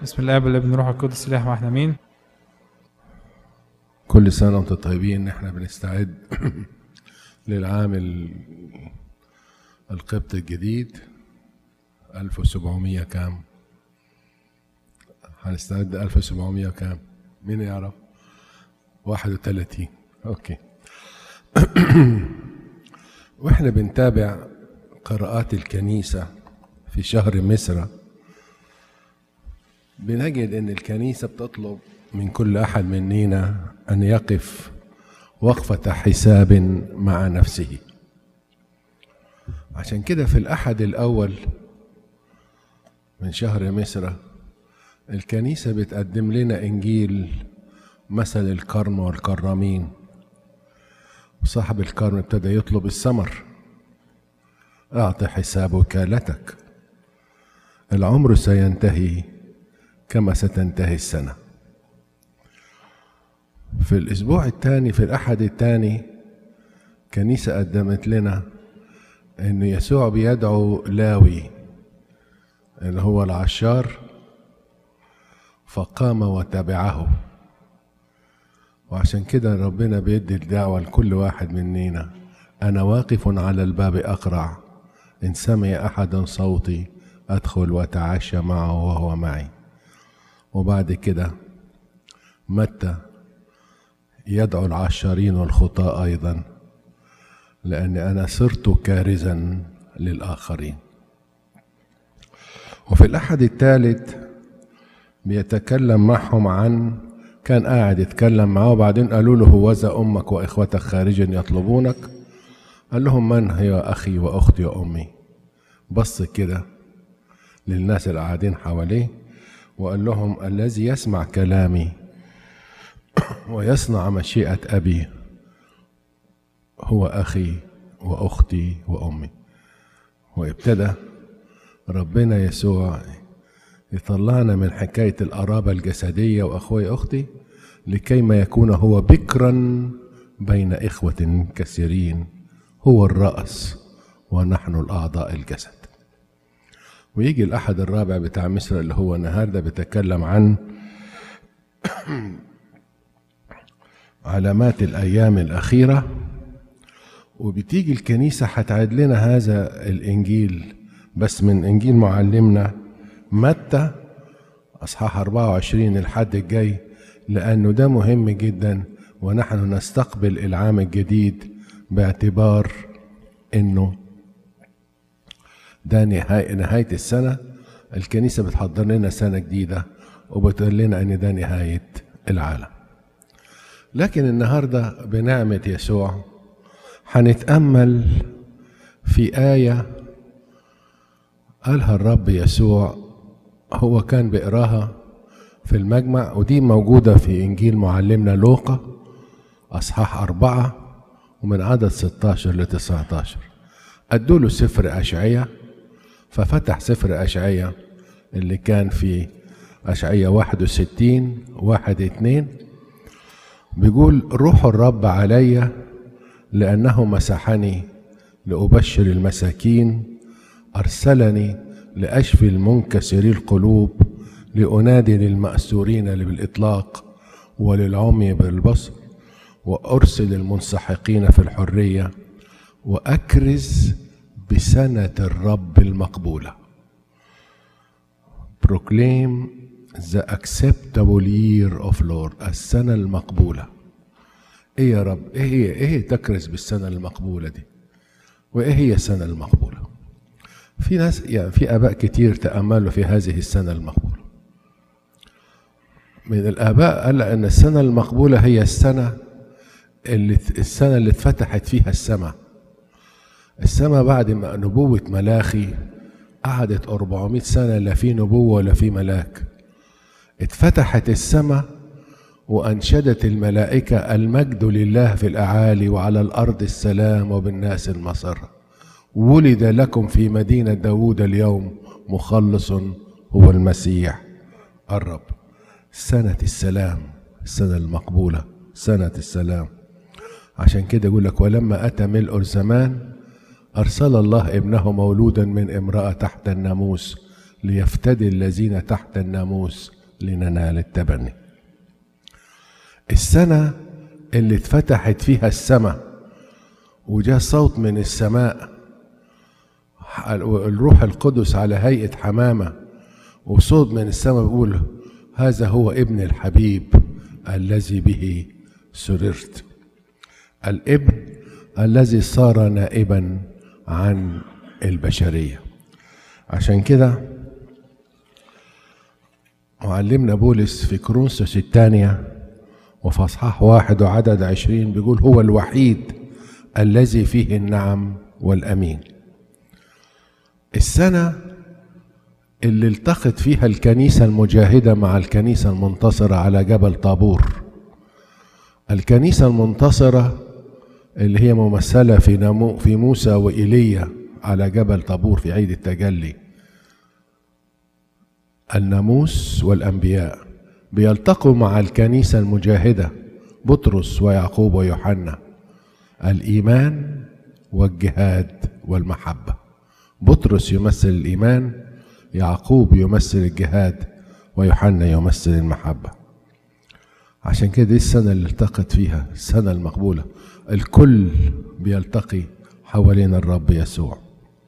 بسم الله والابن الروح القدس الاله واحنا مين كل سنة وانتم طيبين احنا بنستعد للعام ال- القبط الجديد 1700 كام هنستعد 1700 كام مين يعرف 31 اوكي واحنا بنتابع قراءات الكنيسة في شهر مصر بنجد ان الكنيسة بتطلب من كل احد مننا ان يقف وقفة حساب مع نفسه عشان كده في الاحد الاول من شهر مصر الكنيسة بتقدم لنا انجيل مثل الكرم والكرامين صاحب الكرم ابتدى يطلب الثمر اعط حساب وكالتك العمر سينتهي كما ستنتهي السنه في الاسبوع الثاني في الاحد الثاني كنيسه قدمت لنا ان يسوع بيدعو لاوي اللي هو العشار فقام وتبعه وعشان كده ربنا بيدي الدعوة لكل واحد مننا أنا واقف على الباب أقرع إن سمع أحد صوتي أدخل وأتعشى معه وهو معي وبعد كده متى يدعو العشارين والخطاة أيضا لأن أنا صرت كارزا للآخرين وفي الأحد الثالث بيتكلم معهم عن كان قاعد يتكلم معاه وبعدين قالوا له هوذا أمك وإخوتك خارجا يطلبونك قال لهم من هي أخي وأختي وأمي بص كده للناس اللي قاعدين حواليه وقال لهم الذي يسمع كلامي ويصنع مشيئة أبي هو أخي وأختي وأمي وابتدى ربنا يسوع يطلعنا من حكاية القرابة الجسدية وأخوي أختي لكي ما يكون هو بكرا بين إخوة كثيرين هو الرأس ونحن الأعضاء الجسد ويجي الأحد الرابع بتاع مصر اللي هو النهاردة بيتكلم عن علامات الأيام الأخيرة وبتيجي الكنيسة هتعد لنا هذا الإنجيل بس من إنجيل معلمنا متى أصحاح 24 الحد الجاي لأنه ده مهم جدا ونحن نستقبل العام الجديد باعتبار إنه ده نهاية, نهاية السنة الكنيسة بتحضر لنا سنة جديدة وبتقول لنا إن ده نهاية العالم لكن النهاردة بنعمة يسوع هنتأمل في آية قالها الرب يسوع هو كان بيقراها في المجمع ودي موجودة في إنجيل معلمنا لوقا أصحاح أربعة ومن عدد 16 ل 19 أدوا له سفر أشعية ففتح سفر أشعية اللي كان في أشعية 61 واحد اتنين بيقول روح الرب علي لأنه مسحني لأبشر المساكين أرسلني لأشفي المنكسري القلوب لأنادي للمأسورين بالإطلاق وللعمي بالبصر وأرسل المنسحقين في الحرية وأكرز بسنة الرب المقبولة proclaim the acceptable year of Lord السنة المقبولة ايه يا رب ايه هي ايه تكرز بالسنة المقبولة دي وايه هي السنة المقبولة في ناس يعني في اباء كتير تأملوا في هذه السنة المقبولة من الاباء قال ان السنة المقبولة هي السنة اللي السنة اللي اتفتحت فيها السماء السماء بعد ما نبوة ملاخي قعدت 400 سنة لا في نبوة ولا في ملاك اتفتحت السماء وأنشدت الملائكة المجد لله في الأعالي وعلى الأرض السلام وبالناس المسر ولد لكم في مدينة داود اليوم مخلص هو المسيح الرب سنة السلام السنة المقبولة سنة السلام عشان كده يقول لك ولما أتى ملء الزمان أرسل الله ابنه مولودا من امرأة تحت الناموس ليفتدي الذين تحت الناموس لننال التبني السنة اللي اتفتحت فيها السماء وجاء صوت من السماء الروح القدس على هيئة حمامة وصوت من السماء بيقول هذا هو ابن الحبيب الذي به سررت الابن الذي صار نائبا عن البشرية عشان كده معلمنا بولس في كرونسوس الثانية وفي أصحاح واحد وعدد عشرين بيقول هو الوحيد الذي فيه النعم والأمين السنة اللي التقت فيها الكنيسة المجاهدة مع الكنيسة المنتصرة على جبل طابور الكنيسة المنتصرة اللي هي ممثلة في نمو في موسى وإيليا على جبل طابور في عيد التجلي الناموس والأنبياء بيلتقوا مع الكنيسة المجاهدة بطرس ويعقوب ويوحنا الإيمان والجهاد والمحبة بطرس يمثل الإيمان يعقوب يمثل الجهاد ويوحنا يمثل المحبة عشان كده دي السنة اللي التقت فيها السنة المقبولة الكل بيلتقي حوالين الرب يسوع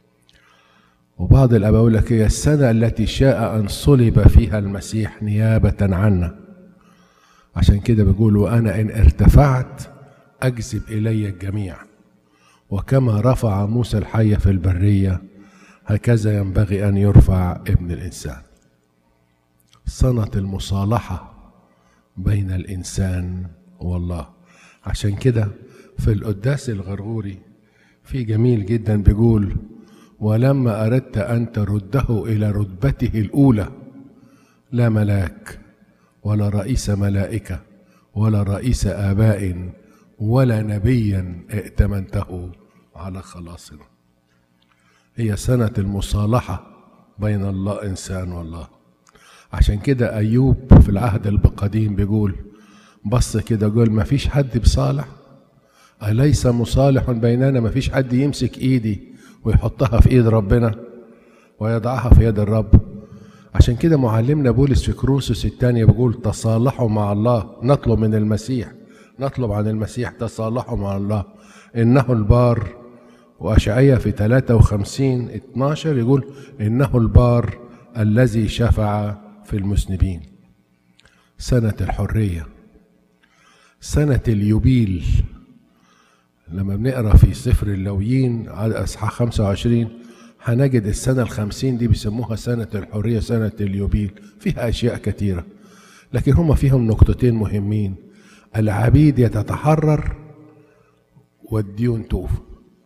وبعض الآباء يقول لك هي السنة التي شاء أن صلب فيها المسيح نيابة عنا عشان كده بيقول وأنا إن ارتفعت أجذب إلي الجميع وكما رفع موسى الحية في البرية هكذا ينبغي أن يرفع ابن الإنسان سنة المصالحة بين الإنسان والله عشان كده في القداس الغرغوري في جميل جدا بيقول ولما أردت أن ترده إلى رتبته الأولى لا ملاك ولا رئيس ملائكة ولا رئيس آباء ولا نبيا ائتمنته على خلاصنا هي سنة المصالحة بين الله إنسان والله عشان كده أيوب في العهد القديم بيقول بص كده يقول ما فيش حد بصالح أليس مصالح بيننا ما فيش حد يمسك إيدي ويحطها في إيد ربنا ويضعها في يد الرب عشان كده معلمنا بولس في كروسوس الثانية بيقول تصالحوا مع الله نطلب من المسيح نطلب عن المسيح تصالحوا مع الله إنه البار وأشعية في 53 12 يقول إنه البار الذي شفع في المذنبين سنة الحرية سنة اليوبيل لما بنقرا في سفر اللويين على اصحاح 25 هنجد السنة الخمسين دي بيسموها سنة الحرية سنة اليوبيل فيها أشياء كثيرة لكن هما فيهم نقطتين مهمين العبيد يتتحرر والديون توفى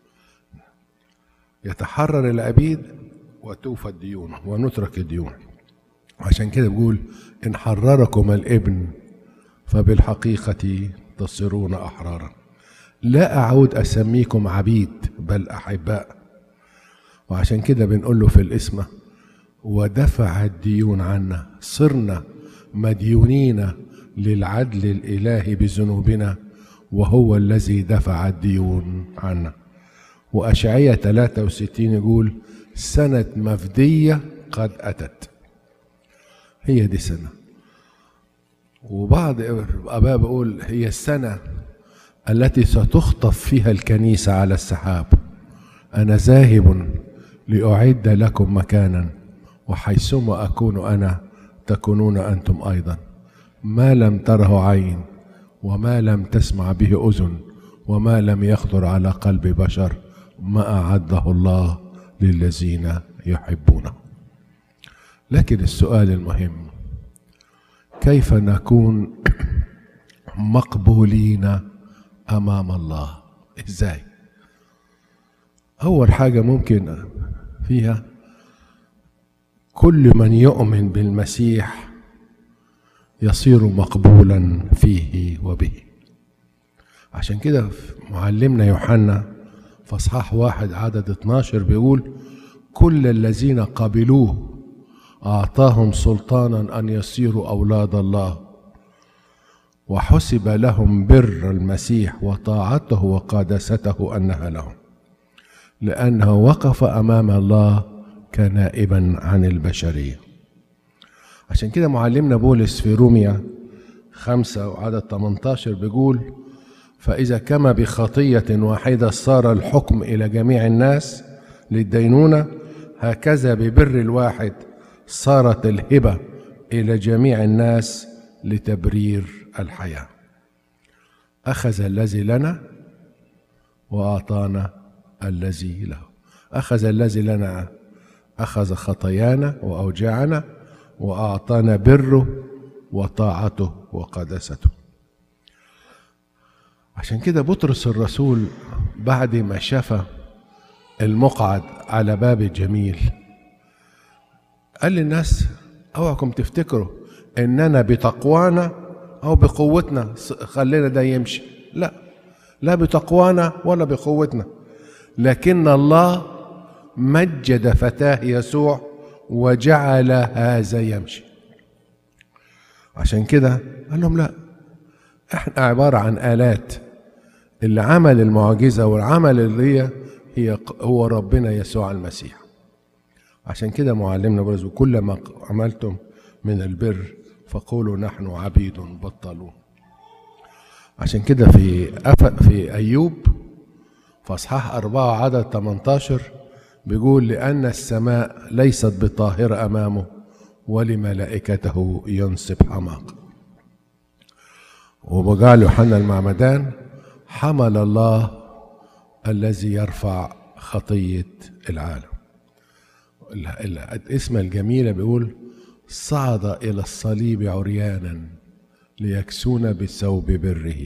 يتحرر العبيد وتوفى الديون ونترك الديون عشان كده بيقول إن حرركم الابن فبالحقيقة تصيرون أحرارا لا أعود أسميكم عبيد بل أحباء وعشان كده بنقول له في الاسم ودفع الديون عنا صرنا مديونين للعدل الإلهي بذنوبنا وهو الذي دفع الديون عنا وأشعية 63 يقول سنة مفدية قد أتت هي دي سنة وبعض الآباء بيقول هي السنة التي ستخطف فيها الكنيسة على السحاب أنا ذاهب لأعد لكم مكانا وحيثما أكون أنا تكونون أنتم أيضا ما لم تره عين وما لم تسمع به أذن وما لم يخطر على قلب بشر ما أعده الله للذين يحبونه لكن السؤال المهم كيف نكون مقبولين امام الله ازاي اول حاجه ممكن فيها كل من يؤمن بالمسيح يصير مقبولا فيه وبه عشان كده معلمنا يوحنا في اصحاح واحد عدد 12 بيقول كل الذين قبلوه اعطاهم سلطانا ان يصيروا اولاد الله وحسب لهم بر المسيح وطاعته وقادسته انها لهم لانه وقف امام الله كنائبا عن البشرية عشان كده معلمنا بولس في روميا خمسة وعدد 18 بيقول فإذا كما بخطية واحدة صار الحكم إلى جميع الناس للدينونة هكذا ببر الواحد صارت الهبة إلى جميع الناس لتبرير الحياة أخذ الذي لنا وأعطانا الذي له أخذ الذي لنا أخذ خطايانا وأوجاعنا وأعطانا بره وطاعته وقدسته عشان كده بطرس الرسول بعد ما شاف المقعد على باب الجميل قال للناس اوعكم تفتكروا اننا بتقوانا او بقوتنا خلينا ده يمشي لا لا بتقوانا ولا بقوتنا لكن الله مجد فتاه يسوع وجعل هذا يمشي عشان كده قال لهم لا احنا عبارة عن آلات اللي عمل المعجزة والعمل اللي هي هي هو ربنا يسوع المسيح عشان كده معلمنا برضه كل ما عملتم من البر فقولوا نحن عبيد بطلون عشان كده في أف... في أيوب في أصحاح أربعة عدد 18 بيقول لأن السماء ليست بطاهرة أمامه ولملائكته ينصب حماق وبقال يوحنا المعمدان حمل الله الذي يرفع خطية العالم الاسم الجميلة بيقول صعد إلى الصليب عريانا ليكسون بثوب بره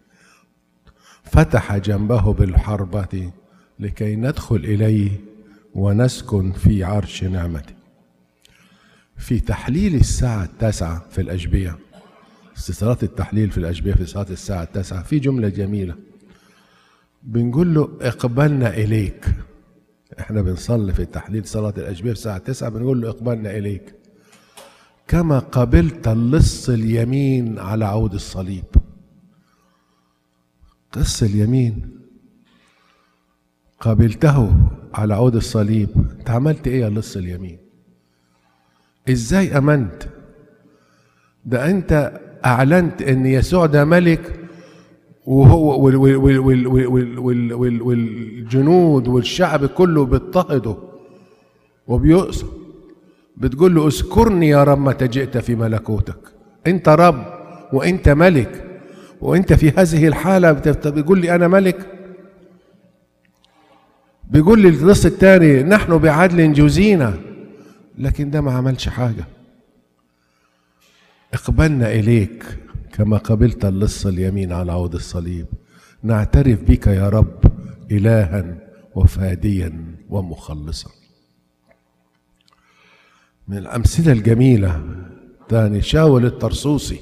فتح جنبه بالحربة لكي ندخل إليه ونسكن في عرش نعمته في تحليل الساعة التاسعة في الأشبية في صلاة التحليل في الأشبية في صلاة الساعة التاسعة في جملة جميلة بنقول له اقبلنا إليك احنا بنصلي في التحليل صلاة الأشبية في الساعة التاسعة بنقول له اقبلنا إليك كما قبلت اللص اليمين على عود الصليب قص اليمين قابلته على عود الصليب انت عملت ايه يا لص اليمين ازاي امنت ده انت اعلنت ان يسوع ده ملك وهو وال وال وال وال وال وال وال والجنود والشعب كله بيضطهده وبيؤسر بتقول له اذكرني يا رب متى جئت في ملكوتك انت رب وانت ملك وانت في هذه الحاله بتقول لي انا ملك بيقول لي النص الثاني نحن بعدل جوزينا لكن ده ما عملش حاجه اقبلنا اليك كما قبلت اللص اليمين على عود الصليب نعترف بك يا رب الها وفاديا ومخلصا من الامثله الجميله تاني شاول الطرسوسي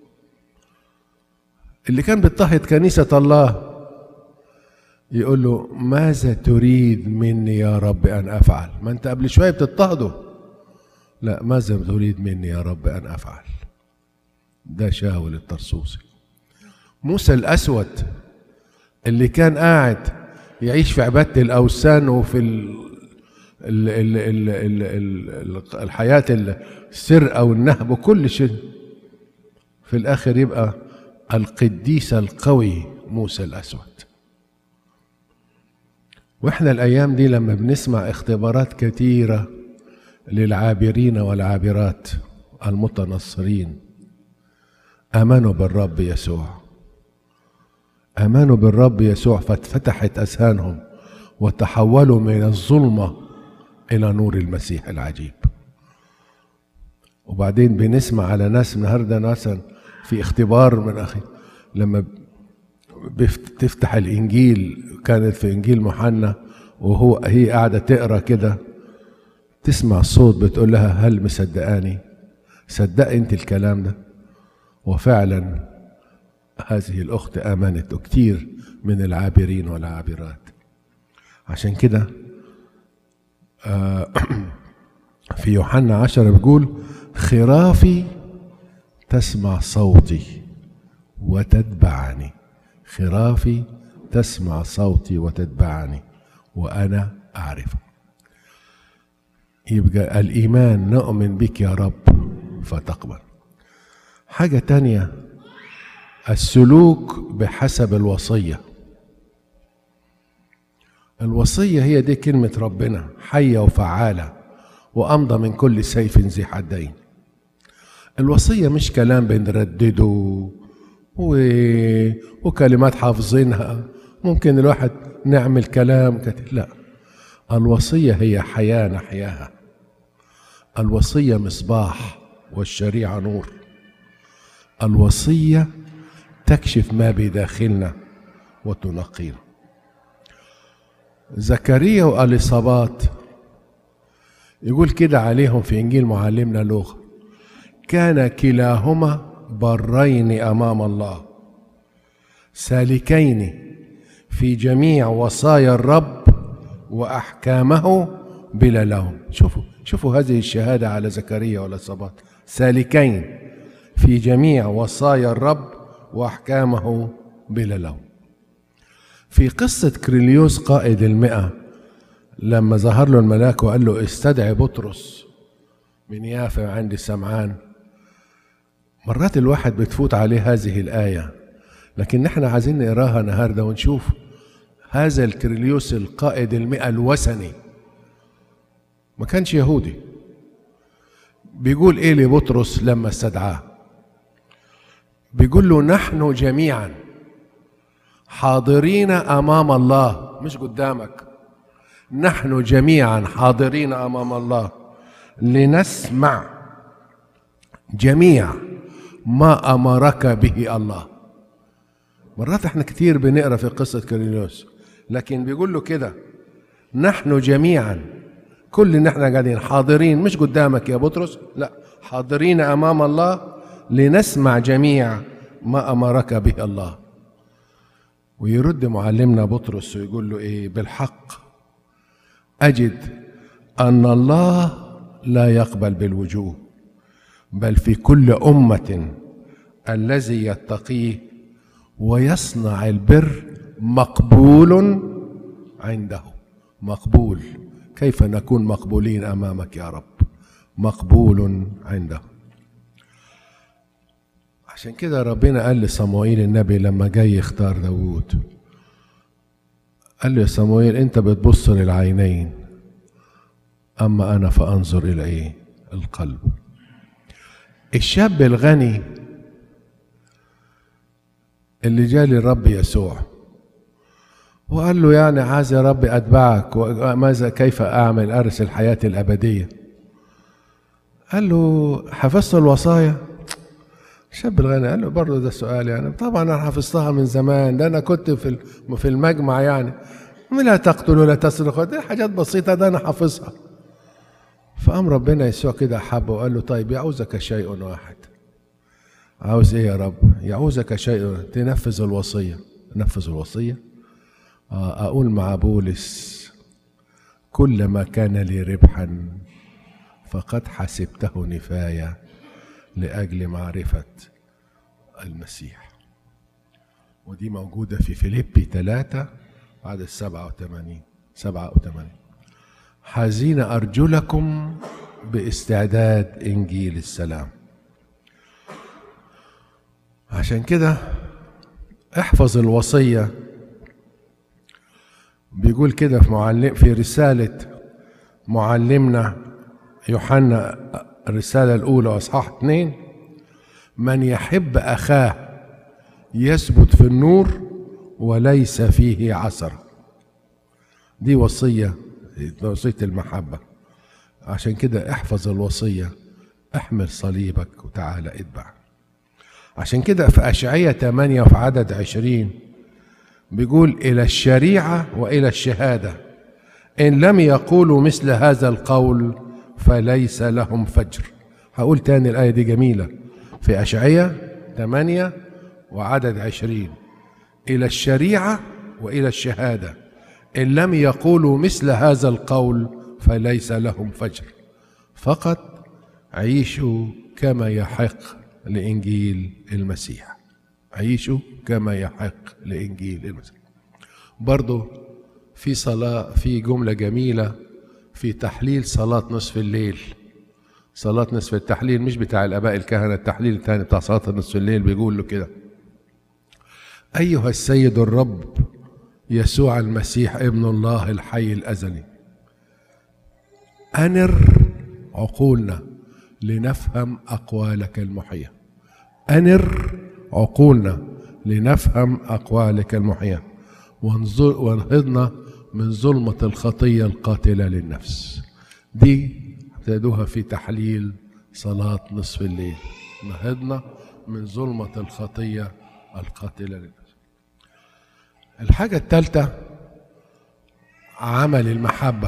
اللي كان بيضطهد كنيسه الله يقول له ماذا تريد مني يا رب ان افعل ما انت قبل شويه بتضطهده لا ماذا تريد مني يا رب ان افعل ده شاول الطرسوسي موسى الاسود اللي كان قاعد يعيش في عباده الاوثان وفي ال ال ال ال ال ال الحياه السرقه والنهب وكل شيء في الاخر يبقى القديس القوي موسى الاسود واحنا الايام دي لما بنسمع اختبارات كثيره للعابرين والعابرات المتنصرين امنوا بالرب يسوع امنوا بالرب يسوع فاتفتحت اذهانهم وتحولوا من الظلمه الى نور المسيح العجيب وبعدين بنسمع على ناس النهارده مثلا في اختبار من اخي لما بتفتح الانجيل كانت في انجيل محنا وهو هي قاعده تقرا كده تسمع صوت بتقول لها هل مصدقاني صدق انت الكلام ده وفعلا هذه الاخت امنت وكتير من العابرين والعابرات عشان كده في يوحنا عشرة بيقول خرافي تسمع صوتي وتتبعني خرافي تسمع صوتي وتتبعني وانا اعرفه يبقى الإيمان نؤمن بك يا رب فتقبل حاجة تانية السلوك بحسب الوصية الوصية هي دي كلمة ربنا حية وفعالة وأمضى من كل سيف ذي حدين الوصية مش كلام بنردده و... وكلمات حافظينها ممكن الواحد نعمل كلام كتير لا الوصية هي حياة نحياها الوصية مصباح والشريعة نور الوصية تكشف ما بداخلنا وتنقينا زكريا واليصابات يقول كده عليهم في انجيل معلمنا لوقا كان كلاهما برين امام الله سالكين في جميع وصايا الرب واحكامه بلا لوم شوفوا شوفوا هذه الشهاده على زكريا واليصابات سالكين في جميع وصايا الرب واحكامه بلا لوم في قصة كريليوس قائد المئة لما ظهر له الملاك وقال له استدعي بطرس من يافع عند سمعان مرات الواحد بتفوت عليه هذه الآية لكن نحن عايزين نقراها النهاردة ونشوف هذا الكريليوس القائد المئة الوثني ما كانش يهودي بيقول ايه لبطرس لما استدعاه بيقول له نحن جميعا حاضرين امام الله مش قدامك نحن جميعا حاضرين امام الله لنسمع جميع ما امرك به الله مرات احنا كتير بنقرا في قصه كاريلوس لكن بيقول له كده نحن جميعا كل ان احنا قاعدين حاضرين مش قدامك يا بطرس لا حاضرين امام الله لنسمع جميع ما امرك به الله ويرد معلمنا بطرس ويقول له ايه بالحق اجد ان الله لا يقبل بالوجوه بل في كل امه الذي يتقيه ويصنع البر مقبول عنده مقبول كيف نكون مقبولين امامك يا رب مقبول عنده عشان كده ربنا قال لصموئيل النبي لما جاي يختار داوود قال له يا صموئيل انت بتبص للعينين اما انا فانظر الى ايه القلب الشاب الغني اللي جاء للرب يسوع وقال له يعني عايز يا رب اتبعك وماذا كيف اعمل ارث الحياه الابديه قال له حفظت الوصايا الشاب الغني قال له برضه ده سؤال يعني طبعا انا حفظتها من زمان ده انا كنت في في المجمع يعني لا تقتل ولا تسرق دي حاجات بسيطه ده انا حافظها فقام ربنا يسوع كده حبه وقال له طيب يعوزك شيء واحد عاوز ايه يا رب يعوزك شيء تنفذ الوصيه نفذ الوصيه اقول مع بولس كل ما كان لي ربحا فقد حسبته نفايه لاجل معرفه المسيح ودي موجوده في فيليبي ثلاثة عدد سبعة وثمانين سبعة وثمانين حزين أرجلكم باستعداد إنجيل السلام عشان كده احفظ الوصية بيقول كده في معلم في رسالة معلمنا يوحنا الرسالة الأولى أصحاح اثنين من يحب أخاه يثبت في النور وليس فيه عثر دي وصية وصية المحبة عشان كده احفظ الوصية احمل صليبك وتعالى اتبع عشان كده في أشعية 8 في عدد 20 بيقول إلى الشريعة وإلى الشهادة إن لم يقولوا مثل هذا القول فليس لهم فجر هقول تاني الآية دي جميلة في أشعية 8 وعدد 20 إلى الشريعة وإلى الشهادة إن لم يقولوا مثل هذا القول فليس لهم فجر فقط عيشوا كما يحق لإنجيل المسيح عيشوا كما يحق لإنجيل المسيح برضو في صلاة في جملة جميلة في تحليل صلاة نصف الليل صلاة نصف التحليل مش بتاع الآباء الكهنة التحليل الثاني بتاع صلاة نصف الليل بيقول له كده أيها السيد الرب يسوع المسيح ابن الله الحي الأزلي أنر عقولنا لنفهم أقوالك المحية أنر عقولنا لنفهم أقوالك المحية وانظر- وانهضنا من ظلمة الخطية القاتلة للنفس دي ابتدوها في تحليل صلاة نصف الليل نهضنا من ظلمة الخطية القاتلة للنفس الحاجة الثالثة عمل المحبة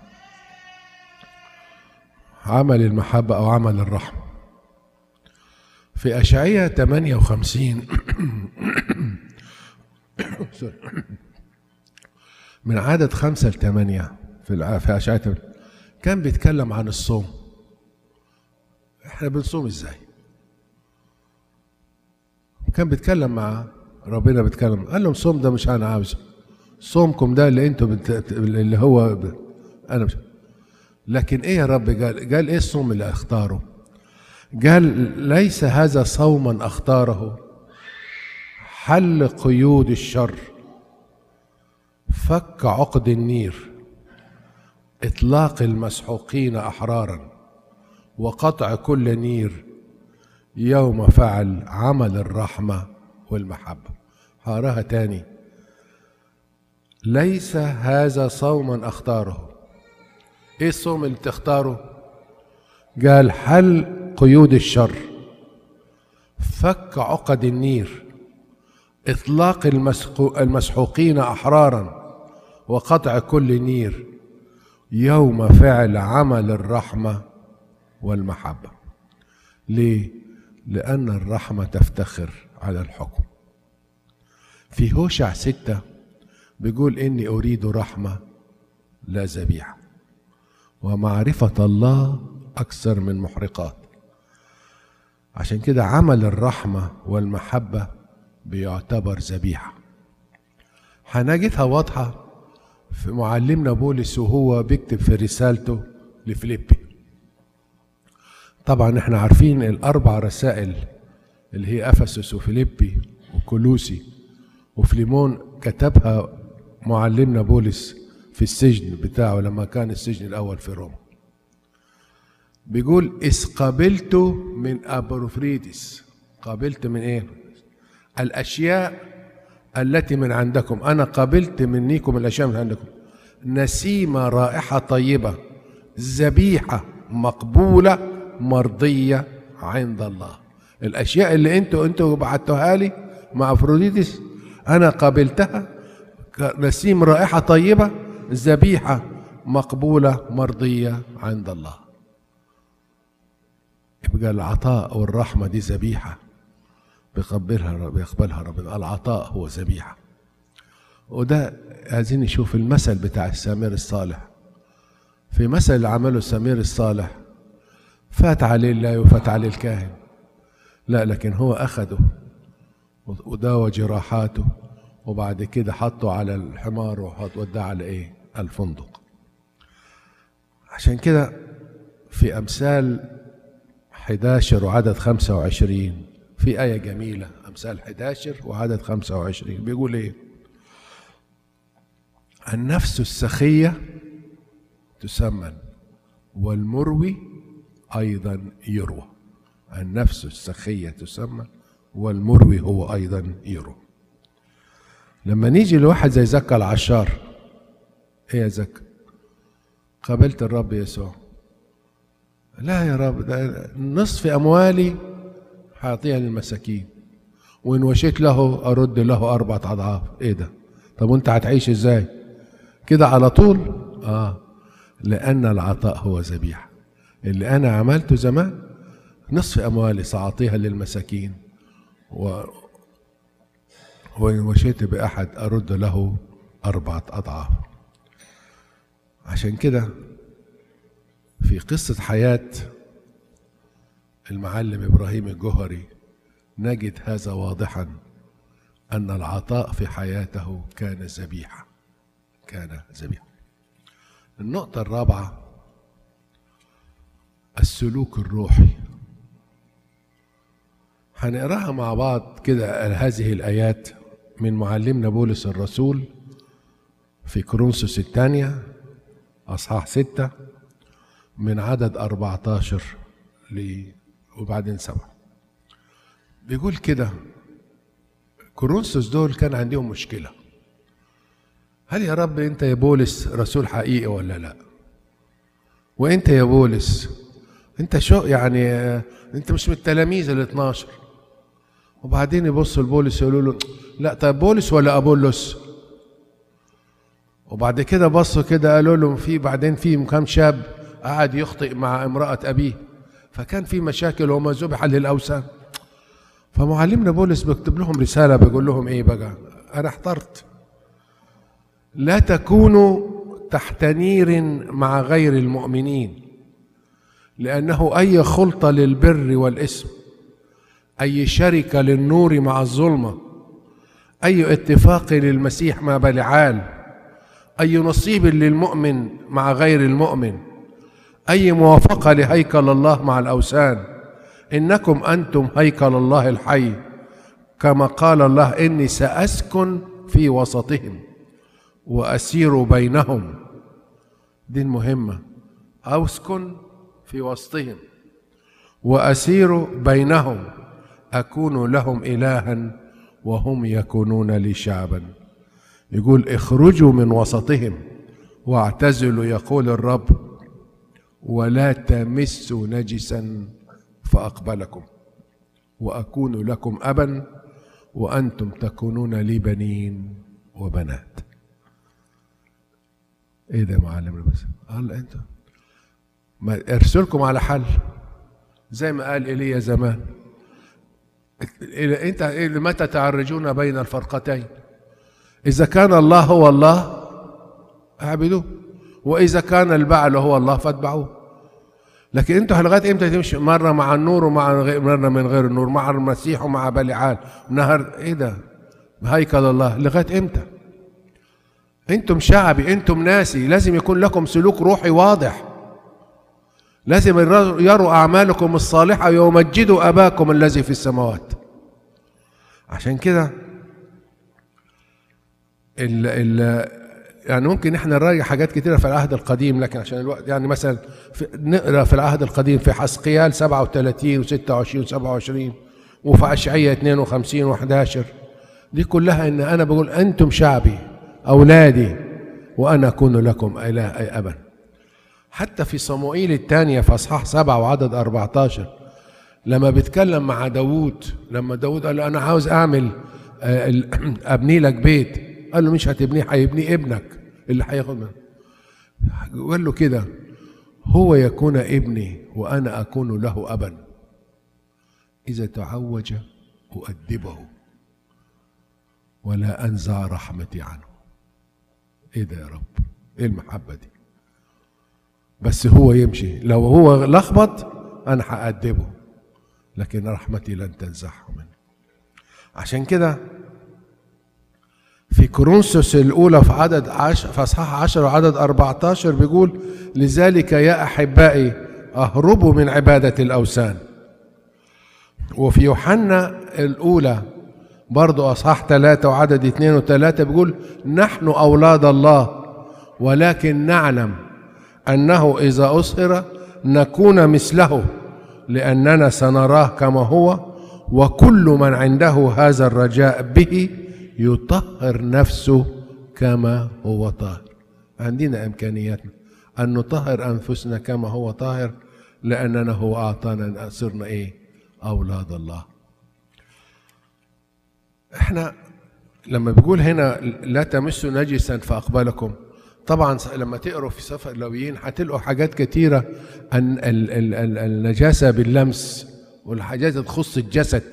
عمل المحبة أو عمل الرحمة في أشعية 58 سوري. من عدد خمسة لثمانية في الع- في أشعية 8 كان بيتكلم عن الصوم احنا بنصوم ازاي كان بيتكلم مع ربنا بيتكلم قال لهم صوم ده مش انا عاوزه صومكم ده اللي انتوا بت... اللي هو ب... انا مش لكن ايه يا رب قال قال ايه الصوم اللي اختاره قال ليس هذا صوما اختاره حل قيود الشر فك عقد النير اطلاق المسحوقين احرارا وقطع كل نير يوم فعل عمل الرحمه والمحبه هقراها تاني ليس هذا صوما اختاره ايه الصوم اللي تختاره قال حل قيود الشر فك عقد النير اطلاق المسحو- المسحوقين احرارا وقطع كل نير يوم فعل عمل الرحمه والمحبه ليه لان الرحمه تفتخر على الحكم في هوشع ستة بيقول إني أريد رحمة لا ذبيحة ومعرفة الله أكثر من محرقات عشان كده عمل الرحمة والمحبة بيعتبر ذبيحة هنجدها واضحة في معلمنا بولس وهو بيكتب في رسالته لفيليبي طبعا احنا عارفين الأربع رسائل اللي هي أفسس وفيليبي وكولوسي وفليمون كتبها معلمنا بولس في السجن بتاعه لما كان السجن الأول في روما بيقول إذ قبلت من أبروفريدس قبلت من إيه الأشياء التي من عندكم أنا قبلت منيكم الأشياء من عندكم نسيمة رائحة طيبة ذبيحة مقبولة مرضية عند الله الأشياء اللي أنتوا أنتوا بعتوها لي مع أفروديتس أنا قبلتها نسيم رائحة طيبة ذبيحة مقبولة مرضية عند الله يبقى العطاء والرحمة دي ذبيحة بيقبلها بيقبلها ربنا العطاء هو ذبيحة وده عايزين نشوف المثل بتاع السامر الصالح في مثل اللي عمله السمير الصالح فات عليه الله وفات عليه الكاهن لا لكن هو أخده وداوى جراحاته وبعد كده حطه على الحمار وحط وداه على ايه الفندق عشان كده في أمثال 11 وعدد 25 في آية جميلة أمثال 11 وعدد 25 بيقول إيه النفس السخية تسمن والمروي أيضا يروى النفس السخية تسمن والمروي هو أيضا يروى لما نيجي لواحد زي زكا العشار ايه يا زكا قابلت الرب يسوع لا يا رب ده نصف اموالي هعطيها للمساكين وان وشيت له ارد له اربعة اضعاف ايه ده طب وانت هتعيش ازاي كده على طول اه لان العطاء هو ذبيحه اللي انا عملته زمان نصف اموالي ساعطيها للمساكين و وإن وشيت بأحد أرد له أربعة أضعاف عشان كده في قصة حياة المعلم إبراهيم الجوهري نجد هذا واضحا أن العطاء في حياته كان ذبيحة كان ذبيحة النقطة الرابعة السلوك الروحي هنقراها مع بعض كده هذه الآيات من معلمنا بولس الرسول في كورنثوس الثانية أصحاح ستة من عدد 14 ل وبعدين سبعة بيقول كده كورنثوس دول كان عندهم مشكلة هل يا رب أنت يا بولس رسول حقيقي ولا لا وأنت يا بولس أنت شو يعني أنت مش من التلاميذ ال 12 وبعدين يبصوا لبولس يقولوا له لا طيب بولس ولا أبولس وبعد كده بصوا كده قالوا لهم في بعدين في كام شاب قعد يخطئ مع امرأة أبيه فكان في مشاكل وما ذبح للأوثان فمعلمنا بولس بيكتب لهم رسالة بيقول لهم إيه بقى أنا احترت لا تكونوا تحت نير مع غير المؤمنين لأنه أي خلطة للبر والإثم أي شركة للنور مع الظلمة أي اتفاق للمسيح مع بلعال أي نصيب للمؤمن مع غير المؤمن أي موافقة لهيكل الله مع الأوثان إنكم أنتم هيكل الله الحي كما قال الله إني سأسكن في وسطهم وأسير بينهم دي المهمة أسكن في وسطهم وأسير بينهم أكون لهم إلها وهم يكونون لي شعبا يقول اخرجوا من وسطهم واعتزلوا يقول الرب ولا تمسوا نجسا فأقبلكم وأكون لكم أبا وأنتم تكونون لي بنين وبنات ايه ده يا معلم بس قال انت ما ارسلكم على حل زي ما قال ايليا زمان انت متى تعرجون بين الفرقتين اذا كان الله هو الله اعبدوه واذا كان البعل هو الله فاتبعوه لكن انتوا لغايه امتى تمشي مره مع النور ومع مره من غير النور مع المسيح ومع بلعال نهر ايه ده هيكل الله لغايه امتى انتم شعبي انتم ناسي لازم يكون لكم سلوك روحي واضح لازم يروا اعمالكم الصالحه ويمجدوا اباكم الذي في السماوات عشان كده ال ال يعني ممكن احنا نراجع حاجات كتيرة في العهد القديم لكن عشان الوقت يعني مثلا في نقرا في العهد القديم في حسقيال 37 و26 و27 وفي اشعياء 52 و11 دي كلها ان انا بقول انتم شعبي اولادي وانا اكون لكم اله اي ابا حتى في صموئيل الثانية في اصحاح 7 وعدد 14 لما بيتكلم مع داوود لما داوود قال له انا عاوز اعمل ابني لك بيت قال له مش هتبنيه هيبني ابنك اللي هياخد منه قال له كده هو يكون ابني وانا اكون له ابا اذا تعوج اؤدبه ولا انزع رحمتي عنه ايه ده يا رب ايه المحبه دي بس هو يمشي لو هو لخبط انا هأدبه لكن رحمتي لن تنزعه منه عشان كده في كورنثوس الأولى في عدد عش في أصحاح 10 وعدد 14 بيقول لذلك يا أحبائي أهربوا من عبادة الأوثان وفي يوحنا الأولى برضو أصحاح ثلاثة وعدد اثنين وثلاثة بيقول نحن أولاد الله ولكن نعلم أنه إذا أصهر نكون مثله لأننا سنراه كما هو وكل من عنده هذا الرجاء به يطهر نفسه كما هو طاهر عندنا إمكانياتنا أن نطهر أنفسنا كما هو طاهر لأننا هو أعطانا صرنا إيه أولاد الله احنا لما بيقول هنا لا تمسوا نجسا فأقبلكم طبعا لما تقروا في سفر اللويين هتلقوا حاجات كتيرة أن ال ال ال النجاسة باللمس والحاجات تخص الجسد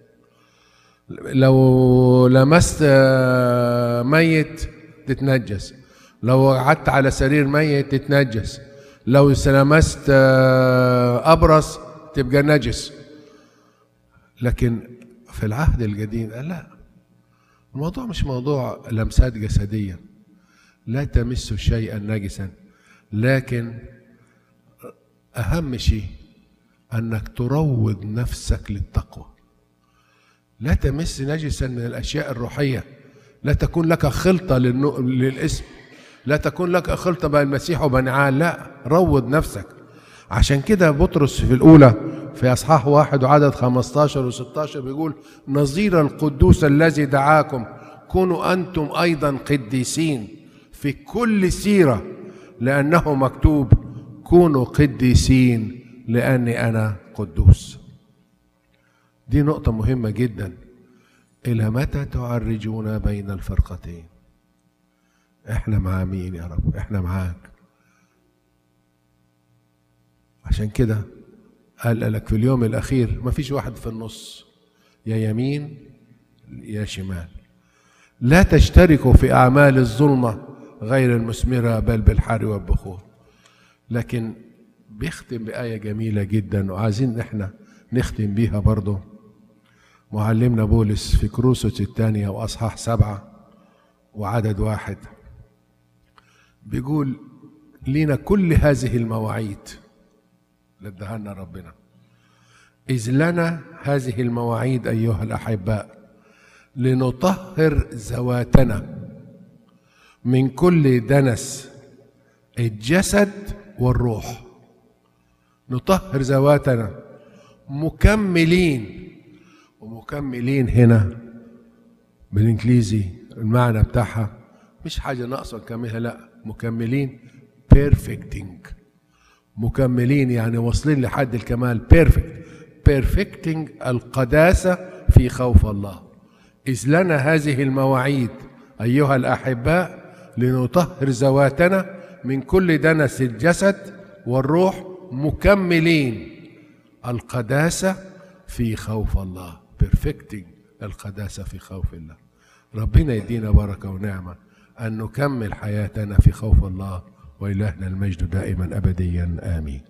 لو لمست ميت تتنجس لو قعدت على سرير ميت تتنجس لو لمست أبرص تبقى نجس لكن في العهد القديم قال لا الموضوع مش موضوع لمسات جسدية لا تمسوا شيئا نجسا لكن اهم شيء انك تروض نفسك للتقوى لا تمس نجسا من الاشياء الروحيه لا تكون لك خلطه للنو... للاسم لا تكون لك خلطه بين المسيح وبنعال لا روض نفسك عشان كده بطرس في الاولى في اصحاح واحد وعدد 15 و16 بيقول نظير القدوس الذي دعاكم كونوا انتم ايضا قديسين في كل سيره لانه مكتوب كونوا قديسين لاني انا قدوس دي نقطة مهمة جدا إلى متى تعرجون بين الفرقتين احنا مع مين يا رب احنا معاك عشان كده قال لك في اليوم الأخير ما فيش واحد في النص يا يمين يا شمال لا تشتركوا في أعمال الظلمة غير المثمرة بل بالحر والبخور لكن بيختم بآية جميلة جدا وعايزين احنا نختم بيها برضه معلمنا بولس في كروسوس الثانية وأصحاح سبعة وعدد واحد بيقول لينا كل هذه المواعيد اللي اداها لنا ربنا إذ لنا هذه المواعيد أيها الأحباء لنطهر ذواتنا من كل دنس الجسد والروح نطهر ذواتنا مكملين ومكملين هنا بالانجليزي المعنى بتاعها مش حاجه ناقصه نكملها لا مكملين بيرفكتنج مكملين يعني واصلين لحد الكمال بيرفكت بيرفكتنج القداسه في خوف الله اذ لنا هذه المواعيد ايها الاحباء لنطهر ذواتنا من كل دنس الجسد والروح مكملين القداسه في خوف الله بيرفكتنج القداسة في خوف الله ربنا يدينا بركة ونعمة أن نكمل حياتنا في خوف الله وإلهنا المجد دائما أبديا آمين